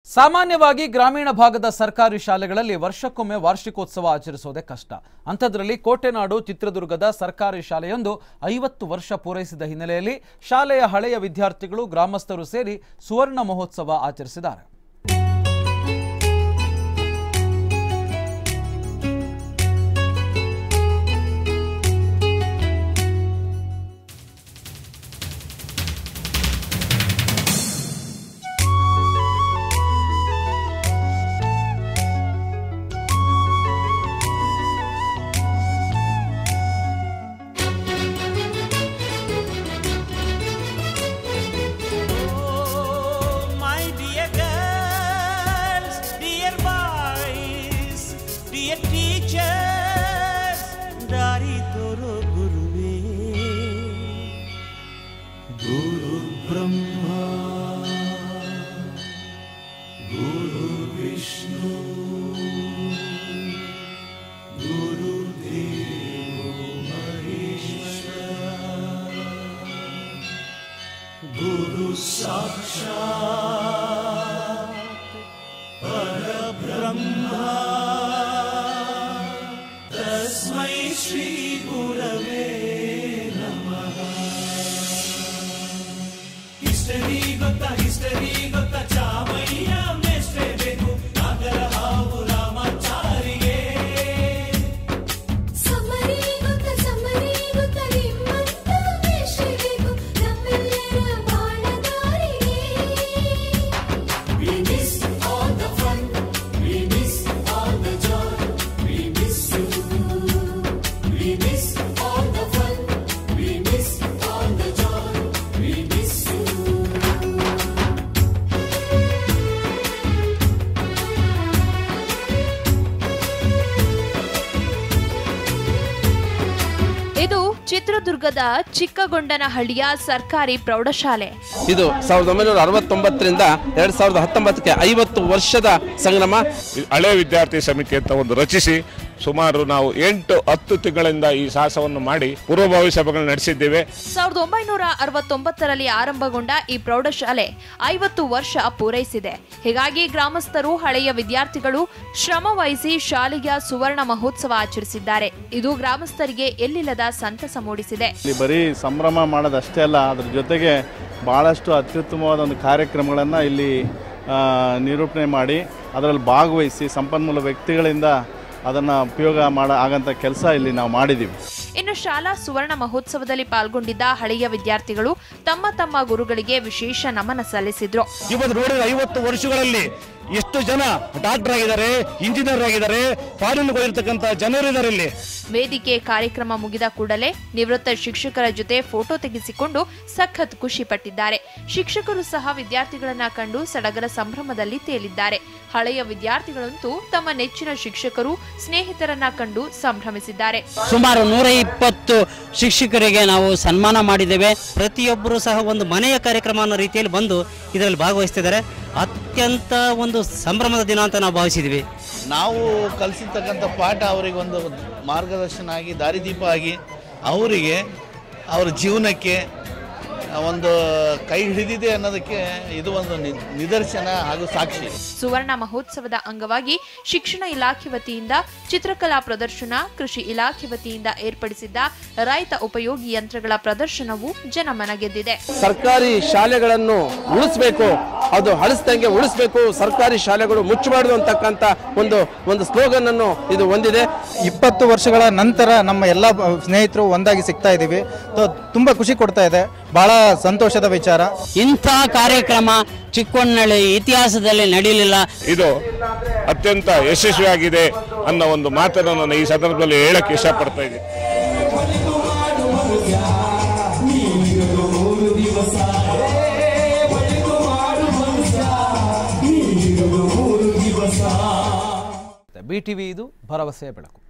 ಸಾಮಾನ್ಯವಾಗಿ ಗ್ರಾಮೀಣ ಭಾಗದ ಸರ್ಕಾರಿ ಶಾಲೆಗಳಲ್ಲಿ ವರ್ಷಕ್ಕೊಮ್ಮೆ ವಾರ್ಷಿಕೋತ್ಸವ ಆಚರಿಸೋದೇ ಕಷ್ಟ ಅಂಥದ್ರಲ್ಲಿ ಕೋಟೆನಾಡು ಚಿತ್ರದುರ್ಗದ ಸರ್ಕಾರಿ ಶಾಲೆಯೊಂದು ಐವತ್ತು ವರ್ಷ ಪೂರೈಸಿದ ಹಿನ್ನೆಲೆಯಲ್ಲಿ ಶಾಲೆಯ ಹಳೆಯ ವಿದ್ಯಾರ್ಥಿಗಳು ಗ್ರಾಮಸ್ಥರು ಸೇರಿ ಸುವರ್ಣ ಮಹೋತ್ಸವ ಆಚರಿಸಿದ್ದಾರೆ Oh, my dear girls, dear boys, dear teachers, ದಾರಿ ತೋರೋ ಗುರುವೇ ಗುರು ಬ್ರಹ್ಮ ಗುರು ವಿಷ್ಣು ಗುರು ದೇವೋ ಮಹೇಶ್ವರ ಗುರು ಸಾಕ್ಷಾತ್ ಪರಬ್ರಹ್ಮ ತಸ್ಮೈ ಶ್ರೀ ಗುರವೇ ನಮಃ ಹಿಸ್ಟರಿ ಗೊತ್ತಾ ಹಿಸ್ಟರಿ ಗೊತ್ತಾ ಚಾಮಯ್ಯ ಮೆಷ್ಟೇ ಬೇಕು ನಾಗರ ಹಾವು ರಾಮಾಚಾರಿಗೆ ಸಮರಿ ಗೊತ್ತ ಸಮರಿ ಗೊತ್ತ ನಿಮ್ಮಂತ ವೇಷಬೇಕು ನಮ್ಮೆಲ್ಲರ ಬಾಳದಾರಿಗೆ We miss all the fun, we miss all the joy, we miss you. We miss all the fun, we miss all the joy, we miss you. ಇದು ಚಿತ್ರದುರ್ಗದ ಚಿಕ್ಕಗೊಂಡನಹಳ್ಳಿಯ ಸರ್ಕಾರಿ ಪ್ರೌಢಶಾಲೆ ಇದು ಸಾವಿರದ ಒಂಬೈನೂರ ಅರವತ್ತೊಂಬತ್ತರಿಂದ ಎರಡ್ ಸಾವಿರದ ಹತ್ತೊಂಬತ್ತಕ್ಕೆ ಐವತ್ತು ವರ್ಷದ ಸಂಗ್ರಾಮ ಹಳೆ ವಿದ್ಯಾರ್ಥಿ ಸಮಿತಿ ಅಂತ ಒಂದು ರಚಿಸಿ ಸುಮಾರು ನಾವು ಎಂಟು ಹತ್ತು ತಿಂಗಳಿಂದ ಈ ಸಾಹಸವನ್ನು ಮಾಡಿ ಪೂರ್ವಭಾವಿ ಸಭೆಗಳನ್ನು ನಡೆಸಿದ್ದೇವೆ ಸಾವಿರದ ಒಂಬೈನೂರ ಅರವತ್ತೊಂಬತ್ತರಲ್ಲಿ ಆರಂಭಗೊಂಡ ಈ ಪ್ರೌಢಶಾಲೆ ಐವತ್ತು ವರ್ಷ ಪೂರೈಸಿದೆ ಹೀಗಾಗಿ ಗ್ರಾಮಸ್ಥರು ಹಳೆಯ ವಿದ್ಯಾರ್ಥಿಗಳು ಶ್ರಮ ವಹಿಸಿ ಶಾಲೆಯ ಸುವರ್ಣ ಮಹೋತ್ಸವ ಆಚರಿಸಿದ್ದಾರೆ ಇದು ಗ್ರಾಮಸ್ಥರಿಗೆ ಎಲ್ಲಿಲ್ಲದ ಸಂತಸ ಮೂಡಿಸಿದೆ ಇಲ್ಲಿ ಬರೀ ಸಂಭ್ರಮ ಮಾಡೋದಷ್ಟೇ ಅಲ್ಲ ಅದ್ರ ಜೊತೆಗೆ ಭಾಳಷ್ಟು ಅತ್ಯುತ್ತಮವಾದ ಒಂದು ಕಾರ್ಯಕ್ರಮಗಳನ್ನು ಇಲ್ಲಿ ಆ, ನಿರೂಪಣೆ ಮಾಡಿ ಅದರಲ್ಲಿ ಭಾಗವಹಿಸಿ ಸಂಪನ್ಮೂಲ ವ್ಯಕ್ತಿಗಳಿಂದ ಅದನ್ನು ಉಪಯೋಗ ಮಾಡೋ ಆಗಂಥ ಕೆಲಸ ಇಲ್ಲಿ ನಾವು ಮಾಡಿದ್ದೀವಿ ಇನ್ನು ಶಾಲಾ ಸುವರ್ಣ ಮಹೋತ್ಸವದಲ್ಲಿ ಪಾಲ್ಗೊಂಡಿದ್ದ ಹಳೆಯ ವಿದ್ಯಾರ್ಥಿಗಳು ತಮ್ಮ ತಮ್ಮ ಗುರುಗಳಿಗೆ ವಿಶೇಷ ನಮನ ಸಲ್ಲಿಸಿದ್ರು ಇವತ್ತು ನೋಡಿದ್ರೆ ಐವತ್ತು ವರ್ಷಗಳಲ್ಲಿ ಎಷ್ಟು ಜನ ಡಾಕ್ಟರ್ ಆಗಿದ್ದಾರೆ ಇಂಜಿನಿಯರ್ ಆಗಿದ್ದಾರೆ ಫಾರಿನ್ ಹೋಗಿರ್ತಕ್ಕಂಥ ಜನರಿದ್ದಾರೆ ಇಲ್ಲಿ ವೇದಿಕೆ ಕಾರ್ಯಕ್ರಮ ಮುಗಿದ ಕೂಡಲೇ ನಿವೃತ್ತ ಶಿಕ್ಷಕರ ಜೊತೆ ಫೋಟೋ ತೆಗೆಸಿಕೊಂಡು ಸಖತ್ ಖುಷಿ ಪಟ್ಟಿದ್ದಾರೆ ಶಿಕ್ಷಕರು ಸಹ ವಿದ್ಯಾರ್ಥಿಗಳನ್ನ ಕಂಡು ಸಡಗರ ಸಂಭ್ರಮದಲ್ಲಿ ತೇಲಿದ್ದಾರೆ ಹಳೆಯ ವಿದ್ಯಾರ್ಥಿಗಳಂತೂ ತಮ್ಮ ನೆಚ್ಚಿನ ಶಿಕ್ಷಕರು ಸ್ನೇಹಿತರನ್ನ ಕಂಡು ಸಂಭ್ರಮಿಸಿದ್ದಾರೆ ಸುಮಾರು ನೂರ ಇಪ್ಪತ್ತು ಶಿಕ್ಷಕರಿಗೆ ನಾವು ಸನ್ಮಾನ ಮಾಡಿದ್ದೇವೆ ಪ್ರತಿಯೊಬ್ಬರು ಸಹ ಒಂದು ಮನೆಯ ಕಾರ್ಯಕ್ರಮ ಅನ್ನೋ ರೀತಿಯಲ್ಲಿ ಬಂದು ಇದರಲ್ಲಿ ಭಾಗವಹಿಸ್ತಿದ್ದಾರೆ ಅತ್ಯಂತ ಒಂದು ಸಂಭ್ರಮದ ದಿನ ಅಂತ ನಾವು ಭಾವಿಸಿದ್ವಿ ನಾವು ಕಲಿಸಿರ್ತಕ್ಕಂಥ ಪಾಠ ಅವರಿಗೊಂದು ಮಾರ್ಗದರ್ಶನ ಆಗಿ ದಾರಿದೀಪ ಆಗಿ ಅವರಿಗೆ ಅವರ ಜೀವನಕ್ಕೆ ಒಂದು ಕೈ ಹಿಡಿದಿದೆ ಅನ್ನೋದಕ್ಕೆ ಇದು ಒಂದು ನಿ- ನಿದರ್ಶನ ಹಾಗೂ ಸಾಕ್ಷಿ ಸುವರ್ಣ ಮಹೋತ್ಸವದ ಅಂಗವಾಗಿ ಶಿಕ್ಷಣ ಇಲಾಖೆ ವತಿಯಿಂದ ಚಿತ್ರಕಲಾ ಪ್ರದರ್ಶನ ಕೃಷಿ ಇಲಾಖೆ ವತಿಯಿಂದ ಏರ್ಪಡಿಸಿದ್ದ ರೈತ ಉಪಯೋಗಿ ಯಂತ್ರಗಳ ಪ್ರದರ್ಶನವು ಜನಮನ ಗೆದ್ದಿದೆ ಸರ್ಕಾರಿ ಶಾಲೆಗಳನ್ನು ಉಳಿಸ್ಬೇಕು ಅದು ಹಳಿಸ್ದಂಗೆ ಉಳಿಸ್ಬೇಕು ಸರ್ಕಾರಿ ಶಾಲೆಗಳು ಮುಚ್ಚಬಾರ್ದು ಅಂತಕ್ಕಂಥ ಒಂದು ಒಂದು ಸ್ಲೋಗನ್ ಅನ್ನು ಇದು ಹೊಂದಿದೆ ಇಪ್ಪತ್ತು ವರ್ಷಗಳ ನಂತರ ನಮ್ಮ ಎಲ್ಲ ಬ- ಸ್ನೇಹಿತರು ಒಂದಾಗಿ ಸಿಗ್ತಾ ಇದ್ದೀವಿ ಸೊ ತುಂಬ ಖುಷಿ ಕೊಡ್ತಾ ಇದೆ ಬಹಳ ಸಂತೋಷದ ವಿಚಾರ ಇಂಥ ಕಾರ್ಯಕ್ರಮ ಚಿಕ್ಕೋಣ್ಣಳ್ಳಿ ಇತಿಹಾಸದಲ್ಲಿ ನಡೀಲಿಲ್ಲ ಇದು ಅತ್ಯಂತ ಯಶಸ್ವಿಯಾಗಿದೆ ಅನ್ನೋ ಒಂದು ಮಾತನ್ನು ನಾನು ಈ ಸಂದರ್ಭದಲ್ಲಿ ಹೇಳಕ್ಕೆ ಇಷ್ಟಪಡ್ತಾ ಇದ್ದೀನಿ ಬಿ ಟಿವಿ ಇದು ಭರವಸೆಯ ಬೆಳಕು